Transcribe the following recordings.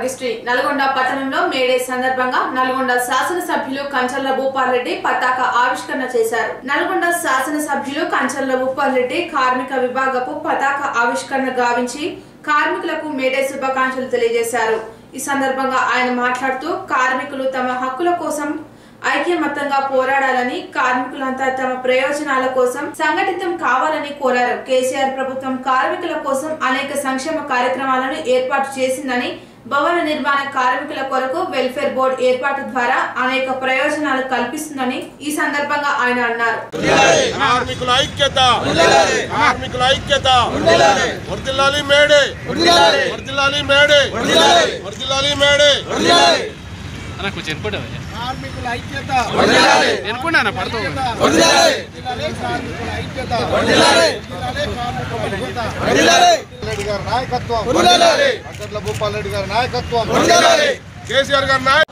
భాగ్యశ్రీ నల్గొండ పట్టణంలో మేడే సందర్భంగా నల్గొండ శాసనసభ్యులు కంచర్ల భూపాల్రెడ్డి పతాక ఆవిష్కరణ చేశారు నల్గొండ శాసనసభ్యులు కంచర్ల భూపాల్రెడ్డి కార్మిక విభాగపు పతాక ఆవిష్కరణ గావించి కార్మికులకు మేడే శుభాకాంక్షలు తెలియజేశారు ఈ సందర్భంగా ఆయన మాట్లాడుతూ కార్మికులు తమ హక్కుల కోసం ఐక్యమత్తంగా పోరాడాలని కార్మికులంతా తమ ప్రయోజనాల కోసం సంఘటితం కావాలని కోరారు కేసీఆర్ ప్రభుత్వం కార్మికుల కోసం అనేక సంక్షేమ కార్యక్రమాలను ఏర్పాటు చేసిందని భవన నిర్మాణ కార్మికుల కొరకు వెల్ఫేర్ బోర్డు ఏర్పాటు ద్వారా అనేక ప్రయోజనాలు కల్పిస్తుందని ఈ సందర్భంగా ఆయన అన్నారు కార్మికుల ఐక్యత కార్మికుల ఐక్యత వర్దిల్లాలి మేడే వర్దిల్లాలి మేడే వర్దిల్లాలి మేడే అన్న కొంచెం ఎనుకుంటావా కార్మికుల ఐక్యత ఎనుకుండా అన్న పడతావు జిల్లాలే కార్మికుల ఐక్యత జిల్లాలే కార్మికుల ఐక్యత రెడ్డి గారి నాయకత్వం అంకట్ల భూపాల్ రెడ్డి గారి నాయకత్వం కేసీఆర్ గారి నాయకత్వం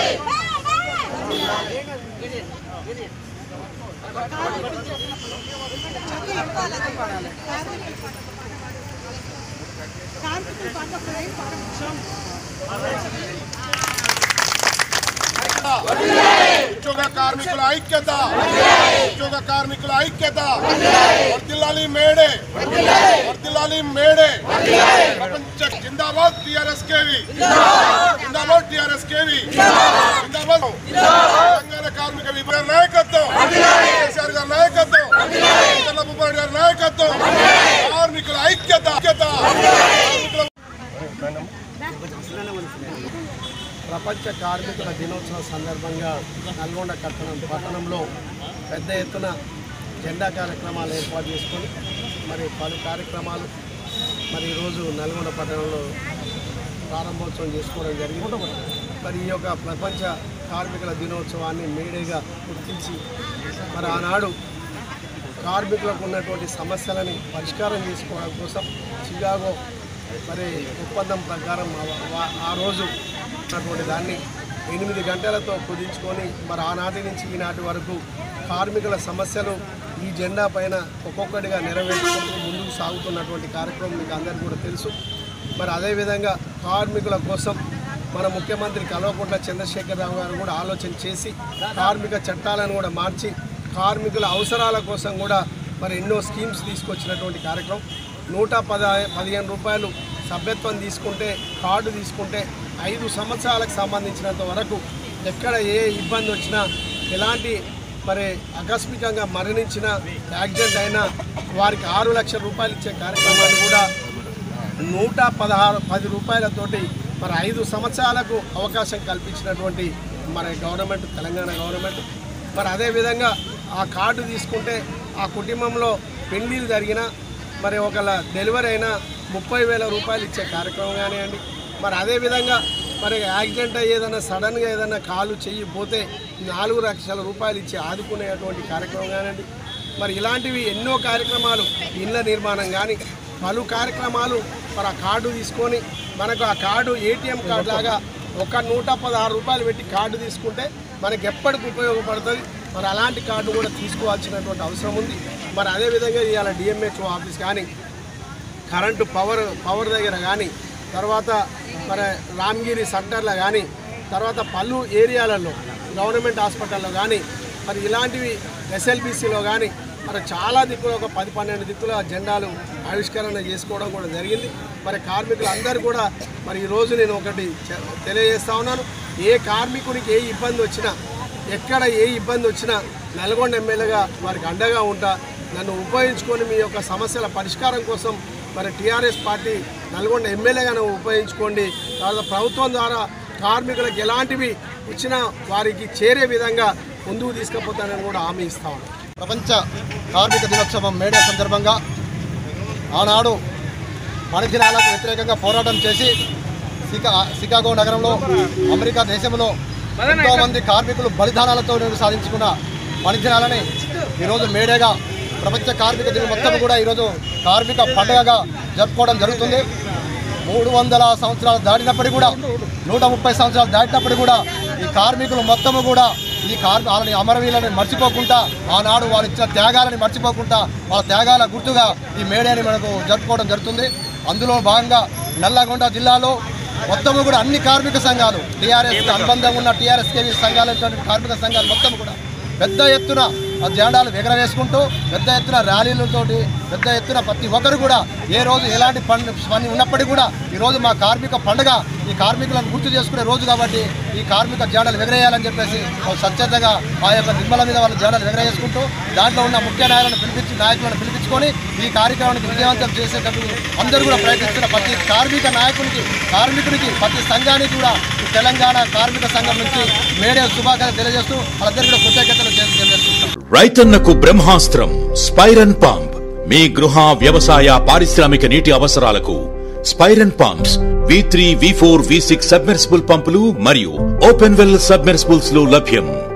ఉద్యోగ కార్మికుల ఐక్యత ఉద్యోగ కార్మికుల ఐక్యత వర్దిల్లాలి మేడే వర్దిల్లాలి మేడే ప్రపంచ జిందాబాద్ టిఆర్ఎస్ కేవి జిందాబాద్ టిఆర్ఎస్ కేవి జిందాబాద్ తెలంగాణ కార్మిక విభాగ నాయకత్వం కేసీఆర్ గారి నాయకత్వం చంద్రబాబు నాయుడు గారి నాయకత్వం కార్మికుల ఐక్యత ఐక్యత కార్మికుల ప్రపంచ కార్మికుల దినోత్సవం సందర్భంగా నల్గొండ పట్టణం పట్టణంలో పెద్ద ఎత్తున జెండా కార్యక్రమాలు ఏర్పాటు చేసుకొని మరి పలు కార్యక్రమాలు మరి ఈరోజు నల్గొండ పట్టణంలో ప్రారంభోత్సవం చేసుకోవడం జరిగింది మరి ఈ యొక్క ప్రపంచ కార్మికుల దినోత్సవాన్ని మేడేగా గుర్తించి మరి ఆనాడు కార్మికులకు ఉన్నటువంటి సమస్యలని పరిష్కారం చేసుకోవడం కోసం చికాగో మరి ఒప్పందం ప్రకారం ఆ- ఆ- ఆ రోజు ఉన్నటువంటి దాన్ని ఎనిమిది గంటలతో కుదించుకొని మరి ఆనాటి నుంచి ఈనాటి వరకు కార్మికుల సమస్యలు ఈ జెండా పైన ఒక్కొక్కటిగా నెరవేర్చుకుంటూ ముందుకు సాగుతున్నటువంటి కార్యక్రమం మీకు అందరికీ కూడా తెలుసు మరి అదేవిధంగా కార్మికుల కోసం మన ముఖ్యమంత్రి కల్వకుంట్ల చంద్రశేఖరరావు గారు కూడా ఆలోచన చేసి కార్మిక చట్టాలను కూడా మార్చి కార్మికుల అవసరాల కోసం కూడా మరి ఎన్నో స్కీమ్స్ తీసుకొచ్చినటువంటి కార్యక్రమం నూట పద పదిహేను రూపాయలు సభ్యత్వం తీసుకుంటే కార్డు తీసుకుంటే ఐదు సంవత్సరాలకు సంబంధించినంత వరకు ఎక్కడ ఏ ఇబ్బంది వచ్చినా ఎలాంటి మరి ఆకస్మికంగా మరణించిన యాక్సిడెంట్ అయినా వారికి ఆరు లక్షల రూపాయలు ఇచ్చే కార్యక్రమాన్ని కూడా నూట పదహారు పది రూపాయలతోటి మరి ఐదు సంవత్సరాలకు అవకాశం కల్పించినటువంటి మన గవర్నమెంట్ తెలంగాణ గవర్నమెంట్ మరి అదేవిధంగా ఆ కార్డు తీసుకుంటే ఆ కుటుంబంలో పెళ్లిళ్ళు జరిగినా మరి ఒకళ్ళ డెలివరీ అయినా ముప్పై వేల రూపాయలు ఇచ్చే కార్యక్రమం కానివ్వండి మరి అదేవిధంగా మరి యాక్సిడెంట్ అయ్యి ఏదైనా సడన్గా ఏదైనా కాలు చెయ్యి పోతే నాలుగు లక్షల రూపాయలు ఇచ్చి ఆదుకునేటువంటి కార్యక్రమం కానివ్వండి మరి ఇలాంటివి ఎన్నో కార్యక్రమాలు ఇళ్ళ నిర్మాణం కానీ పలు కార్యక్రమాలు మరి ఆ కార్డు తీసుకొని మనకు ఆ కార్డు ఏటీఎం కార్డు లాగా ఒక నూట పదహారు రూపాయలు పెట్టి కార్డు తీసుకుంటే మనకి ఎప్పటికి ఉపయోగపడుతుంది మరి అలాంటి కార్డు కూడా తీసుకోవాల్సినటువంటి అవసరం ఉంది మరి అదేవిధంగా ఇవాళ డిఎంహెచ్ఓ ఆఫీస్ కానీ కరెంటు పవర్ పవర్ దగ్గర కానీ తర్వాత మరి రామగిరి సెంటర్లో కానీ తర్వాత పలు ఏరియాలలో గవర్నమెంట్ హాస్పిటల్లో కానీ మరి ఇలాంటివి ఎస్ఎల్బిసిలో కానీ మరి చాలా దిక్కులు ఒక పది పన్నెండు దిక్కుల జెండాలు ఆవిష్కరణ చేసుకోవడం కూడా జరిగింది మరి కార్మికులు అందరూ కూడా మరి ఈరోజు నేను ఒకటి చె- తెలియజేస్తా ఉన్నాను ఏ కార్మికునికి ఏ ఇబ్బంది వచ్చినా ఎక్కడ ఏ ఇబ్బంది వచ్చినా నల్గొండ ఎమ్మెల్యేగా వారికి అండగా ఉంటా నన్ను ఉపయోగించుకొని మీ యొక్క సమస్యల పరిష్కారం కోసం మరి టీఆర్ఎస్ పార్టీ నల్గొండ ఎమ్మెల్యేగా నువ్వు ఉపయోగించుకోండి తర్వాత ప్రభుత్వం ద్వారా కార్మికులకు ఎలాంటివి వచ్చినా వారికి చేరే విధంగా ముందుకు తీసుకుపోతానని కూడా హామీ ఇస్తా ఉన్నాను ప్రపంచ కార్మిక దినోత్సవం మేడే సందర్భంగా ఆనాడు పనిదినాలకు వ్యతిరేకంగా పోరాటం చేసి సికా సికాగో నగరంలో అమెరికా దేశంలో ఎంతో మంది కార్మికులు బలిదానాలతో సాధించుకున్న పనిదినాలని ఈరోజు మేడేగా ప్రపంచ కార్మిక దినం మొత్తం కూడా ఈరోజు కార్మిక పండుగగా జరుపుకోవడం జరుగుతుంది మూడు వందల సంవత్సరాలు దాటినప్పటికీ కూడా నూట ముప్పై సంవత్సరాలు దాటినప్పటికీ కూడా ఈ కార్మికులు మొత్తము కూడా ఈ కార్మి వాళ్ళని అమరవీరులని మర్చిపోకుండా ఆనాడు వాళ్ళు ఇచ్చిన త్యాగాలని మర్చిపోకుండా వాళ్ళ త్యాగాల గుర్తుగా ఈ మేడేని మనకు జరుపుకోవడం జరుగుతుంది అందులో భాగంగా నల్లగొండ జిల్లాలో మొత్తము కూడా అన్ని కార్మిక సంఘాలు టీఆర్ఎస్ అనుబంధంగా ఉన్న టీఆర్ఎస్ కేవీ సంఘాలైనటువంటి కార్మిక సంఘాలు మొత్తం కూడా పెద్ద ఎత్తున ఆ జెండాలు ఎగరవేసుకుంటూ పెద్ద ఎత్తున ర్యాలీలతోటి పెద్ద ఎత్తున ప్రతి ఒక్కరు కూడా ఏ రోజు ఎలాంటి పని పని ఉన్నప్పటికీ కూడా ఈరోజు మా కార్మిక పండుగ ఈ కార్మికులను గుర్తు చేసుకునే రోజు కాబట్టి ఈ కార్మిక జెండాలు ఎగరేయాలని చెప్పేసి వాళ్ళు స్వచ్ఛతగా ఆ యొక్క నిర్మల మీద వాళ్ళ జెండాలు ఎగరేసుకుంటూ దాంట్లో ఉన్న ముఖ్య నాయకులను పిలిపించి నాయకులను పిలిపించుకొని ఈ కార్యక్రమానికి విజయవంతం చేసేటప్పుడు అందరూ కూడా ప్రయత్నిస్తున్న ప్రతి కార్మిక నాయకునికి కార్మికుడికి ప్రతి సంఘానికి కూడా ఈ తెలంగాణ కార్మిక సంఘం నుంచి మేడే శుభాకాంక్షలు తెలియజేస్తూ వాళ్ళందరికీ కూడా కృతజ్ఞతలు తెలియజేస్తున్నాం రైతన్నకు బ్రహ్మాస్త్రం స్పైరన్ పంప్ మీ గృహ వ్యవసాయ పారిశ్రామిక నీటి అవసరాలకు స్పైరన్ pumps V three V four V six submersible పంపులు మరియు ఓపెన్ వెల్ సబ్మెర్సిబుల్స్ లో లభ్యం